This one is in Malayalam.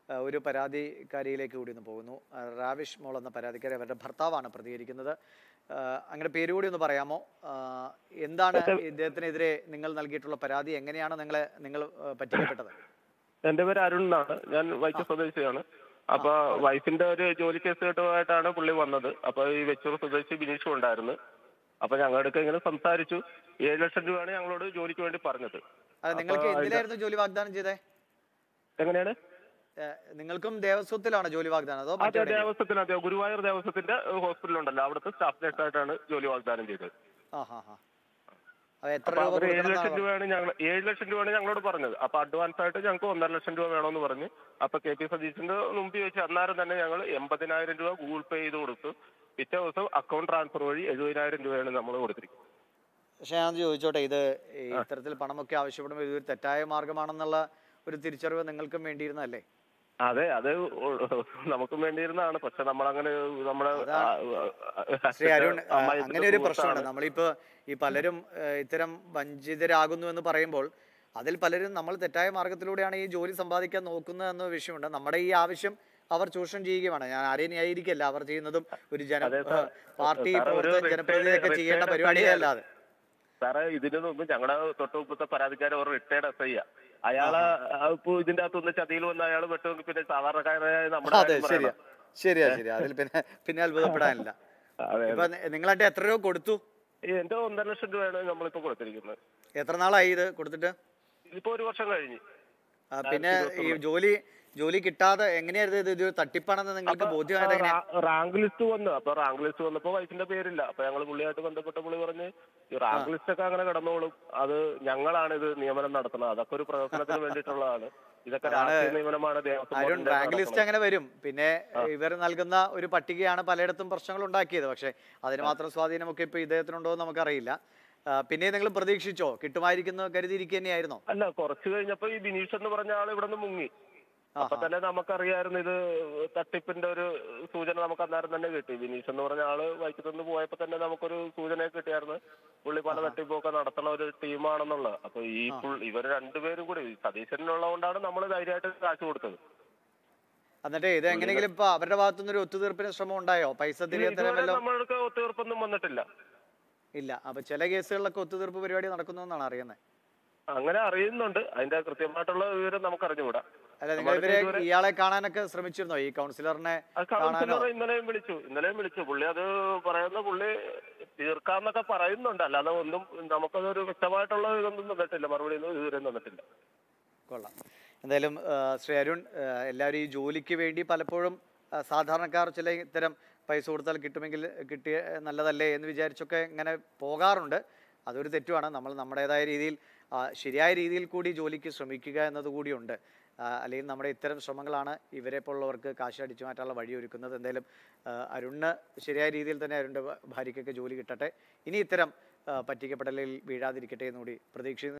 ആ, ഒരു പരാതിക്കാരിയിലേക്ക് കൂടി ഒന്ന് പോകുന്നു ആ, റാവിഷ് മോൾ എന്ന പരാതിക്കാരി അവരുടെ ഭർത്താവാണ് പ്രതികരിക്കുന്നത് ആ, അങ്ങനെ പേര് കൂടി ഒന്ന് പറയാമോ ആ, എന്താണ് ഇദ്ദേഹത്തിനെതിരെ നിങ്ങൾ നൽകിയിട്ടുള്ള പരാതി എങ്ങനെയാണ് നിങ്ങളെ നിങ്ങൾ ആ, പറ്റിക്കപ്പെട്ടത് എന്റെ പേര് അരുൺ എന്നാണ് ഞാൻ വൈക്കം സ്വദേശിയാണ് അപ്പൊ വൈഫിന്റെ ഒരു ജോലി കേസ് കെട്ടുമായിട്ടാണ് പുള്ളി വന്നത് അപ്പൊ ഈ വെച്ചൂർ സ്വദേശി ബിനീഷും ഉണ്ടായിരുന്നു അപ്പൊ ഞങ്ങളുടെ ഇങ്ങനെ സംസാരിച്ചു ഏഴ് ലക്ഷം രൂപയാണ് ഞങ്ങളോട് ജോലിക്ക് വേണ്ടി പറഞ്ഞത് അത് നിങ്ങൾക്ക് അപ്പൊ എന്തിലായിരുന്നു ജോലി വാഗ്ദാനം ചെയ്തേ എങ്ങനെയാണ് ഏ, നിങ്ങൾക്കും ദേവസ്വത്തിലാണോ ജോലി വാഗ്ദാനം അതോ അതെ മറ്റെവിടെയെങ്കിലും? ദേവസ്വത്തിന് അതെ ഗുരുവായൂർ ദേവസ്വത്തിന്റെ ഹോസ്പിറ്റൽ ഉണ്ടല്ലോ അവിടുത്തെ സ്റ്റാഫ് നഴ്സായിട്ടാണ് ജോലി വാഗ്ദാനം ചെയ്തത് ആ ഹാ ഹാ അത് എത്ര അപ്പൊ രൂപ അവര് ഏഴ് കൊടുക്കണം ലക്ഷം രൂപയാണ് ഞങ്ങൾ ഏഴ് ലക്ഷം രൂപയാണ് ഞങ്ങളോട് പറഞ്ഞത് അപ്പൊ അഡ്വാൻസ് ആയിട്ട് ഞങ്ങൾക്ക് ഒന്നര ലക്ഷം രൂപ വേണമെന്ന് പറഞ്ഞു അപ്പൊ കെ പി സതീശന്റെ മുമ്പിൽ വെച്ച് അന്നേരം തന്നെ ഞങ്ങൾ എൺപതിനായിരം രൂപ ഗൂഗിൾ പേ ചെയ്ത് കൊടുത്തു പിറ്റേ ദിവസം അക്കൗണ്ട് ട്രാൻസ്ഫർ വഴി എഴുപതിനായിരം രൂപയാണ് നമ്മൾ കൊടുത്തിരിക്കുന്നത് പക്ഷെ ഞാൻ ചോദിച്ചോട്ടെ ഇത് ഈ ഇത്തരത്തിൽ പണമൊക്കെ ആവശ്യപ്പെടുമ്പോൾ ഇതൊരു തെറ്റായ മാർഗമാണെന്നുള്ള ഒരു തിരിച്ചറിവ് നിങ്ങൾക്കും വേണ്ടിയിരുന്നല്ലേ അതെ അത് നമുക്കും വേണ്ടിയിരുന്നതാണ് പക്ഷെ നമ്മളങ്ങനെ നമ്മുടെ ശ്രീ അരുൺ ആ, അമ്മായിയുടെ അങ്ങനെ ഒരു പ്രശ്നമുണ്ട് സുഹൃത്താണ്. നമ്മളിപ്പോ ഈ പലരും ആ, ഇത്തരം വഞ്ചിതരാകുന്നു എന്ന് പറയുമ്പോൾ അതിൽ പലരും നമ്മൾ തെറ്റായ മാർഗത്തിലൂടെയാണ് ഈ ജോലി സമ്പാദിക്കാൻ നോക്കുന്നത് എന്ന വിഷയമുണ്ട് നമ്മുടെ ഈ ആവശ്യം അവർ ചൂഷണം ചെയ്യുകയാണ് ഞാൻ ആരെയും ന്യായീകരിക്കല്ല അവർ ചെയ്യുന്നതും ഒരു ജന അതെ സാർ. പാർട്ടി സാർ, ഒരു പ്രവർത്തകർ retired- ജനപ്രതിനിധിയൊക്കെ ചെയ്യേണ്ട retired പരിപാടിയേ SI അല്ലാതെ സാറേ ഇതിന് മുമ്പ് ഞങ്ങളുടെ തൊട്ട് മുമ്പത്തെ പരാതിക്കാരൻ ഒരു റിട്ടയർഡ് എസ് ഐ അയാളെ ഇപ്പൊ ഇതിന്റെ അകത്ത് ഒന്ന് ചതിയിൽ വന്ന് അയാൾ വെട്ടുമെങ്കിൽ പിന്നെ സാധാരണക്കാരായ നമ്മുടെ അതെ കാര്യം ശരിയാ പറയണം. ശരിയാ ശരിയാ അതിൽ പിന്നെ പിന്നെ അത്ഭുതപ്പെടാനില്ല അതെ ഇപ്പൊ നിങ്ങളായിട്ട് എത്ര രൂപ കൊടുത്തു എന്റെ ഒന്നര ലക്ഷം രൂപയാണ് നമ്മളിപ്പോ കൊടുത്തിരിക്കുന്നത് എത്ര നാളായി ഇത് കൊടുത്തിട്ട് ഇപ്പൊ ഒരു വർഷം കഴിഞ്ഞു ആ, പിന്നെ ഈ ജോലി ജോലി കിട്ടാതെ എങ്ങനെയായിരുന്നു ഇത് ഇതൊരു തട്ടിപ്പാണെന്ന് നിങ്ങൾക്ക് ബോധ്യമായത് എങ്ങനെയാ റാങ്ക് ലിസ്റ്റ് വന്നു അപ്പൊ റാങ്ക് ലിസ്റ്റ് വന്നപ്പോ വൈഫിന്റെ പേരില്ല അപ്പൊ ഞങ്ങൾ പുള്ളിയായിട്ട് ബന്ധപ്പെട്ട പുള്ളി പറഞ്ഞ് ഈ റാങ്ക് ലിസ്റ്റ് ഒക്കെ അങ്ങനെ കിടന്നോളും അത് ഞങ്ങളാണ് ഇത് നിയമനം നടത്തുന്നത് അതൊക്കെ ഒരു പ്രവർത്തനത്തിന് വേണ്ടിയിട്ടുള്ളതാണ് ഇതൊക്കെ രാഷ്ട്രീയ നിയമനമാണ് ദേവസ്വം അരുൺ ബോർഡിന്റെ റാങ്ക് ലിസ്റ്റ് നടത്തുന്നത്. അങ്ങനെ വരും പിന്നെ ഇവർ നൽകുന്ന ഒരു പട്ടികയാണ് പലയിടത്തും പ്രശ്നങ്ങൾ ഉണ്ടാക്കിയത് പക്ഷേ അതിന് മാത്രം സ്വാധീനമൊക്കെ ഇപ്പൊ ഇദ്ദേഹത്തിനുണ്ടോ എന്ന് നമുക്കറിയില്ല ആ, പിന്നെ നിങ്ങൾ പ്രതീക്ഷിച്ചോ കിട്ടുമായിരിക്കുന്നു കരുതിയിരിക്കുക തന്നെയായിരുന്നോ അല്ല കുറച്ച് കഴിഞ്ഞപ്പോ ഈ ബിനീഷ് എന്ന് പറഞ്ഞ ആൾ ഇവിടെ നിന്ന് മുങ്ങി അപ്പൊ ആഹാ. തന്നെ നമുക്കറിയായിരുന്നു ഇത് തട്ടിപ്പിന്റെ ഒരു സൂചന നമുക്ക് അന്നേരം തന്നെ കിട്ടി ബിനീഷ് എന്ന് പറഞ്ഞ ആള് വൈക്കത്തുനിന്ന് പോയപ്പോ തന്നെ നമുക്കൊരു സൂചന കിട്ടിയായിരുന്നു പുള്ളി പല തട്ടിപ്പൊക്കെ നടത്തുന്ന ഒരു ടീമാണെന്നുള്ളത് അപ്പൊ ഈ പുൾ- ഇവർ രണ്ടുപേരും കൂടി സതീശനുള്ളതുകൊണ്ടാണ് നമ്മൾ ധൈര്യമായിട്ട് കാശ് കൊടുത്തത് എന്നിട്ട് ഇത് എങ്ങനെയെങ്കിലും ഇപ്പൊ അവരുടെ ഭാഗത്തുനിന്ന് ഒരു ഒത്തുതീർപ്പിന് ശ്രമം ഉണ്ടായോ പൈസ തിരികെ തരാൻ ഇതുവരെ വല്ലതും നമ്മൾക്ക് ഒത്തുതീർപ്പൊന്നും വന്നിട്ടില്ല ഇല്ല അപ്പൊ ചില കേസുകളിലൊക്കെ ഒത്തുതീർപ്പ് പരിപാടി നടക്കുന്നു എന്നാണ് അറിയുന്നത് അങ്ങനെ അറിയുന്നുണ്ട് അതിന്റെ കൃത്യമായിട്ടുള്ള വിവരം നമുക്ക് അറിഞ്ഞുകൂടാ അല്ല നിങ്ങൾ നമ്മൾക്ക് ഇവരെ ഇതുവരെ- ഇയാളെ കാണാനൊക്കെ ശ്രമിച്ചിരുന്നോ ഈ കൗൺസിലറിനെ അത് കാണാനോ കൗൺസിലർ ഇന്നലെയും വിളിച്ചു ഇന്നലെയും വിളിച്ചു പുള്ളി അത് പറയുന്ന പുള്ളി തീർക്കാന്നൊക്കെ പറയുന്നുണ്ട് അല്ലാതെ ഒന്നും നമുക്കതൊരു വ്യക്തമായിട്ടുള്ള ഇതൊന്നും തന്നിട്ടില്ല മറുപടി ഒന്നും ഇതുവരെ തന്നിട്ടില്ല കൊള്ളാം എന്തായാലും ആ, ശ്രീ അരുൺ ആ, എല്ലാവരും ഈ ജോലിക്ക് വേണ്ടി പലപ്പോഴും ആ, സാധാരണക്കാർ ചില ഇത്തരം പൈസ കൊടുത്താൽ കിട്ടുമെങ്കിൽ കിട്ടിയ നല്ലതല്ലേ എന്ന് വിചാരിച്ചൊക്കെ ഇങ്ങനെ പോകാറുണ്ട് അതൊരു തെറ്റുമാണ് നമ്മൾ നമ്മുടേതായ രീതിയിൽ ആ, ശരിയായ രീതിയിൽ കൂടി ജോലിക്ക് ശ്രമിക്കുക എന്നതുകൂടിയുണ്ട് ആ, അല്ലെങ്കിൽ നമ്മുടെ ഇത്തരം ശ്രമങ്ങളാണ് ഇവരെ പോലുള്ളവർക്ക് കാശ് അടിച്ചു മാറ്റാനുള്ള വഴിയൊരുക്കുന്നത് എന്തായാലും ആ, അരുണിന് ശരിയായ രീതിയിൽ തന്നെ അരുണിൻ്റെ ഭാര്യയ്ക്കൊക്കെ ജോലി കിട്ടട്ടെ ഇനി ഇത്തരം ആ, പറ്റിക്കപ്പെടലിൽ വീഴാതിരിക്കട്ടെ എന്നുകൂടി പ്രതീക്ഷിക്കുന്നു